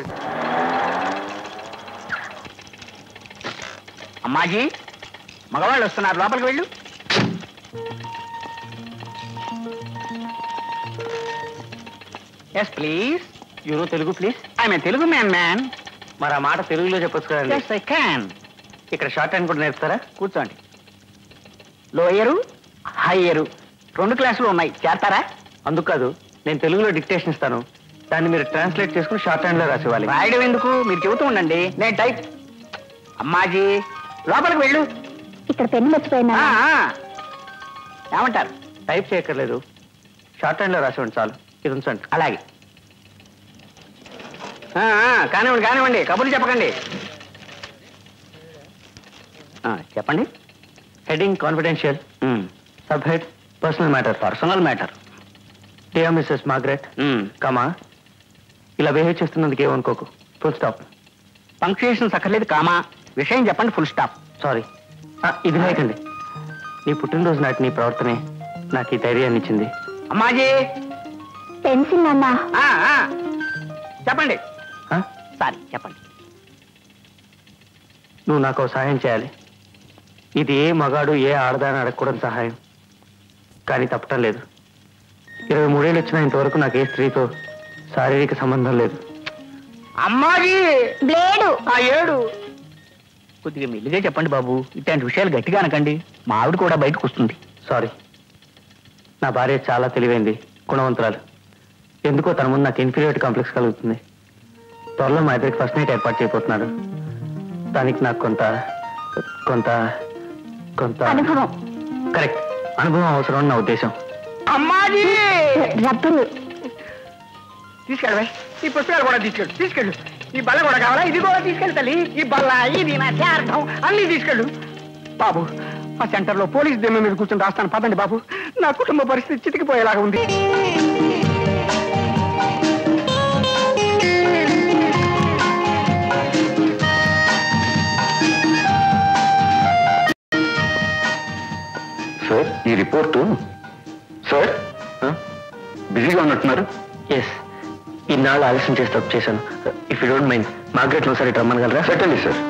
అమ్మాజీ మగవాళ్ళు వస్తున్నారు లోపలికి వెళ్ళు ఎస్ ప్లీజ్ యూరో Telugu please I Telugu man man మరి ఆ మాట తెలుగులో చెప్పొచ్చు కదండి ఎస్ ఐ క్యాన్ ఇక్కడ షార్ట్ హ్యాండ్ కూడా నేర్పుతారా కూర్చోండి లోయరు హయ్యరు రెండు క్లాసులు ఉన్నాయి చేస్తారా అందుకు కాదు నేను తెలుగులో డిక్టేషన్ ఇస్తాను దాన్ని మీరు ట్రాన్స్లేట్ చేసుకుని షార్ట్ హ్యాండ్ లో రాసివ్వాలి రాయడం ఎందుకు మీరు చెబుతూ ఉండండి నేను టైప్ అమ్మాజీ లోపలికి వెళ్ళు ఇక్కడ పెన్ను మర్చిపోయినా ఆ, ఆ. ఏమంటారు టైప్ చేయక్కర్లేదు షార్ట్ హ్యాండ్ లో రాసివ్వండి చాలు ఇది ఉంచండి అలాగే ఆ, ఆ, కానివ్వండి కానివ్వండి కబుర్లు చెప్పకండి ఆ, చెప్పండి heading confidential sub head personal matter personal matter dear missus Margaret comma ఇలా బిహేవ్ చేస్తున్నందుకు ఏమనుకోకు ఫుల్ స్టాప్ పంక్చుయేషన్ సక్కర్లేదు కామా విషయం చెప్పండి ఫుల్ స్టాప్ సారీ ఇది లేకండి నీ పుట్టినరోజు నాటి నీ ప్రవర్తనే నాకు ఈ ధైర్యాన్ని ఇచ్చింది అమ్మాజీ పెన్సిల్ నాన్న ఆ, ఆ. చెప్పండి ఆ? సారీ చెప్పండి నువ్వు నాకు ఓ సహాయం చేయాలి ఇది ఏ మగాడు ఏ ఆడదాని అడగకూడని సహాయం కానీ తప్పటం లేదు ఇరవై మూడేళ్ళు వచ్చిన ఇంతవరకు నాకు ఏ స్త్రీతో శారీరక సంబంధం లేదు అమ్మాజీ బ్లేడు ఆ ఏడు కొద్దిగా మెల్లిగా చెప్పండి బాబు ఇట్లాంటి విషయాలు గట్టిగా అనకండి మా ఆవిడ కూడా బయటకు వస్తుంది సారీ నా భార్య చాలా తెలివైంది గుణవంతురాలు ఎందుకో తన ముందు నాకు ఇన్ఫీరియారిటీ కాంప్లెక్స్ కలుగుతుంది త్వరలో మా ఇద్దరికి ఫస్ట్ నైట్ ఏర్పాటు చేయబోతున్నాడు దానికి నాకు కొంత కొంత కొంత అనుభవం కరెక్ట్ అనుభవం అవసరం అని నా ఉద్దేశం అమ్మాజీ రబ్బరు తీసుకెళ్ళవే ఈ పుస్తకాలు కూడా తీసుకెళ్ళు తీసుకెళ్ళు ఈ బల్ల కూడా కావాలా ఇది కూడా తీసుకెళ్ళి తల్లి ఈ బల్ల ఇది నా అర్థం అన్ని తీసుకెళ్ళు బాబు ఆ సెంటర్లో పోలీస్ దిమ్మ మీద కూర్చొని రాస్తాను పదండి బాబు నా కుటుంబ పరిస్థితి చితికిపోయేలాగా ఉంది సార్ ఈ రిపోర్టు సార్ బిజీగా ఉన్నట్టున్నారు ఎస్ ఇన్నాళ్ళు ఆలస్యం చేసి తప్పు చేశాను ఇఫ్ యూ డోంట్ మైండ్ మార్కెట్లో సరే రమ్మనగలరా సెటండి సార్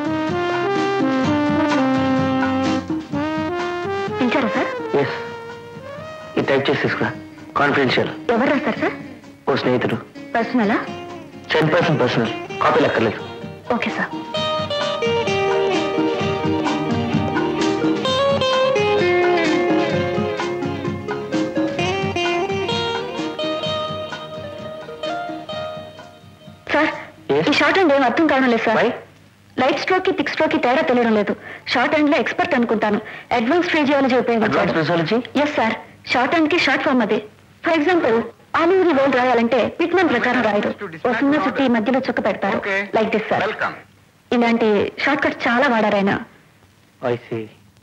పిలిచారా సార్ ఎస్ ఇది టైప్ చేసి తీసుకురా కాన్ఫిడెన్షియల్ ఎవరు రాస్తారు సార్ ఓ స్నేహితుడు పర్సనలా టెన్ పర్సెంట్ పర్సనల్ కాపీ లెక్కర్లేదు ఓకే సార్ సార్ Yes? ఈ షార్ట్ హ్యాండ్ ఏం అర్థం కావడం లేదు సార్ Why? లైట్ స్ట్రోక్ కి థిక్ స్ట్రోక్ కి తేడా తెలియడం లేదు షార్ట్ హ్యాండ్ లో ఎక్స్పర్ట్ అనుకుంటాను అడ్వాన్స్ ఫిజియాలజీ అడ్వాన్స్ ఉపయోగించారు physiology yes sir shorthand కి షార్ట్ ఫామ్ అది ఫర్ ఎగ్జాంపుల్ ఆలివరి రోల్ రాయాలంటే పిట్మన్ ప్రకారం రాయరు ఓ చిన్న చుట్టి మధ్యలో చుక్క పెడతారు Okay. Like this sir welcome ఇలాంటి షార్ట్ కట్ చాలా వాడారైనా ఐ సీ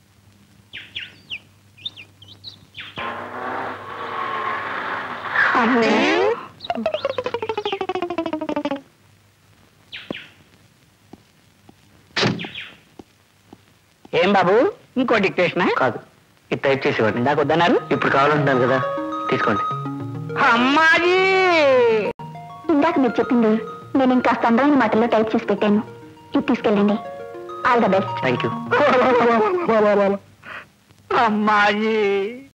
ఏం బాబు ఇంకో డిక్టేషనా కాదు ఇది టైప్ చేసి ఇవ్వండి ఇందాక వద్దన్నారు ఇప్పుడు కావాలంటున్నాను కదా తీసుకోండి అమ్మాజీ ఇందాక మీరు చెప్పింది నేను ఇంకా అందమైన మాటల్లో టైప్ చేసి పెట్టాను ఇది తీసుకెళ్ళండి all the best thank you Ammaji